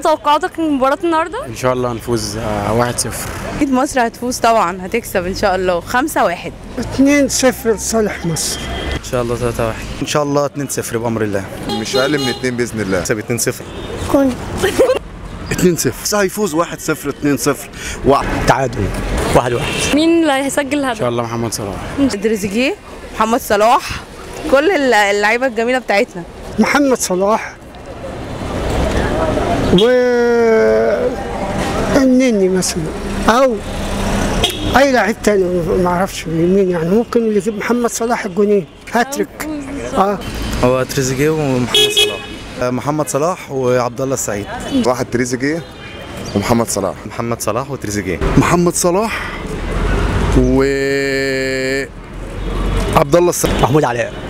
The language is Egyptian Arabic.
توقعاتك من مباراه النهارده ان شاء الله هنفوز آه، 1-0 اكيد مصر هتفوز طبعا هتكسب ان شاء الله 5 1 2-0 لصالح مصر ان شاء الله 3 1 ان شاء الله 2-0 بامر الله مش اقل من اتنين باذن الله كسب 2-0 2-0 هيفوز 1-0 2-0 و... تعادل 1 1 مين اللي هيسجل ان الهدف شاء الله محمد صلاح تريزيجيه محمد صلاح كل اللعيبه الجميله بتاعتنا محمد صلاح و النني مثلا او اي لاعب تاني ما اعرفش مين يعني ممكن اللي يجيب محمد صلاح الجونين هاتريك اه هو تريزيجيه ومحمد صلاح محمد صلاح وعبد الله السعيد واحد تريزيجيه ومحمد صلاح محمد صلاح وتريزيجيه محمد صلاح و عبد الله السعيد محمود علاء